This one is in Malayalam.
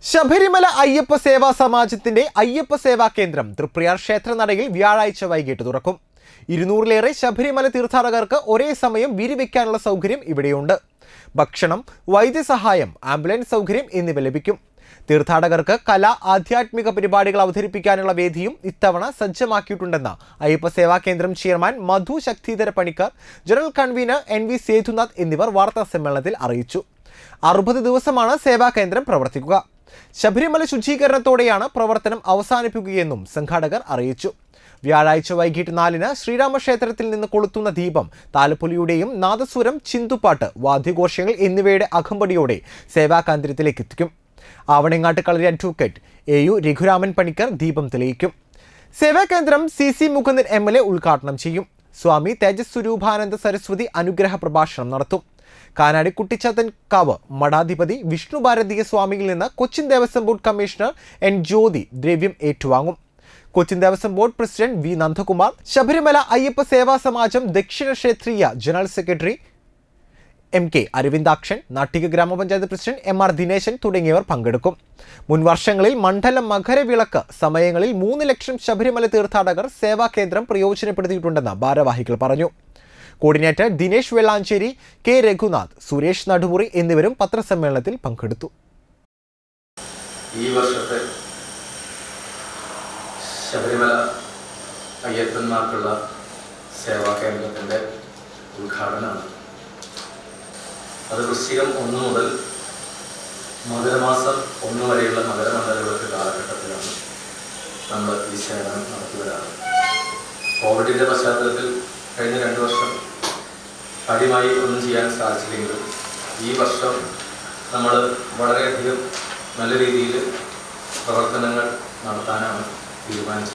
ശബരിമല അയ്യപ്പ സേവാ സമാജത്തിന്റെ അയ്യപ്പ സേവാ കേന്ദ്രം തൃപ്രയാർ ക്ഷേത്രനടയിൽ വ്യാഴാഴ്ച വൈകിട്ട് തുറക്കും ഇരുന്നൂറിലേറെ ശബരിമല തീർത്ഥാടകർക്ക് ഒരേ സമയം വിരിവെക്കാനുള്ള സൗകര്യം ഇവിടെയുണ്ട് ഭക്ഷണം വൈദ്യസഹായം ആംബുലൻസ് സൗകര്യം എന്നിവ ലഭിക്കും തീർത്ഥാടകർക്ക് കല ആധ്യാത്മിക പരിപാടികൾ അവതരിപ്പിക്കാനുള്ള വേദിയും ഇത്തവണ സജ്ജമാക്കിയിട്ടുണ്ടെന്ന് Ayyappa Seva Kendram chairman Madhu Shakthidhara Panicker general convener N V Sethunath എന്നിവർ വാർത്താ സമ്മേളനത്തിൽ അറിയിച്ചു അറുപത് ദിവസമാണ് സേവാ കേന്ദ്രം പ്രവർത്തിക്കുക ശബരിമല ശുചീകരണത്തോടെയാണ് പ്രവർത്തനം അവസാനിപ്പിക്കുകയെന്നും സംഘാടകർ അറിയിച്ചു വ്യാഴാഴ്ച വൈകിട്ട് നാലിന് ശ്രീരാമക്ഷേത്രത്തിൽ നിന്ന് കൊളുത്തുന്ന ദീപം താലപ്പൊലിയുടെയും നാദസ്വരം ചിന്തുപാട്ട് വാദ്യഘോഷങ്ങൾ എന്നിവയുടെ അകമ്പടിയോടെ സേവാകേന്ദ്രത്തിലേക്ക് എത്തിക്കും Avanangattu Kalari advocate A U Raghuraman Panicker ദീപം തെളിയിക്കും സേവാകേന്ദ്രം C C Mukundan M L A ഉദ്ഘാടനം ചെയ്യും സ്വാമി തേജസ് സ്വരൂപാനന്ദ സരസ്വതി അനുഗ്രഹ പ്രഭാഷണം നടത്തും കാനാടി കുട്ടിച്ചത്തൻ കാവ് മഠാധിപതി വിഷ്ണു ഭാരതീയ സ്വാമിയിൽ നിന്ന് Cochin Devaswom board commissioner N Jyothi ദ്രവ്യം ഏറ്റുവാങ്ങും Cochin Devaswom board president V Nandakumar Sabarimala Ayyappa Seva Samajam Dakshina Kshetriya general secretary M K Aravindakshan Nattika ഗ്രാമപഞ്ചായത്ത് പ്രസിഡന്റ് എം ആർ ദിനേശൻ തുടങ്ങിയവർ പങ്കെടുക്കും മുൻ വർഷങ്ങളിൽ മണ്ഡലം മകരവിളക്ക് സമയങ്ങളിൽ മൂന്ന് ലക്ഷം ശബരിമല തീർത്ഥാടകർ സേവാ കേന്ദ്രം പ്രയോജനപ്പെടുത്തിയിട്ടുണ്ടെന്ന് ഭാരവാഹികൾ പറഞ്ഞു കോർഡിനേറ്റർ ദിനേശ് വെള്ളാഞ്ചേരി കെ രഘുനാഥ് സുരേഷ് നടുമുറി എന്നിവരും പത്രസമ്മേളനത്തിൽ പങ്കെടുത്തു ഈ വർഷത്തെ ശബരിമല അയ്യപ്പന്മാർക്കുള്ള സേവാ കേന്ദ്രത്തിൻ്റെ ഉദ്ഘാടനമാണ് അത് വൃശ്ചികം ഒന്ന് മുതൽ മകരമാസം ഒന്ന് വരെയുള്ള മകരമണ്ഡലവിളക്ക് കാലഘട്ടത്തിലാണ് നമ്മൾ ഈ സേവനം നടത്തി വരാറ് കോവിഡിൻ്റെ പശ്ചാത്തലത്തിൽ കഴിഞ്ഞ രണ്ട് വർഷം കാര്യമായി ഒന്നും ചെയ്യാൻ സാധിച്ചില്ലെങ്കിലും ഈ വർഷം നമ്മൾ വളരെയധികം നല്ല രീതിയിൽ പ്രവർത്തനങ്ങൾ നടത്താനാണ് തീരുമാനിച്ചത്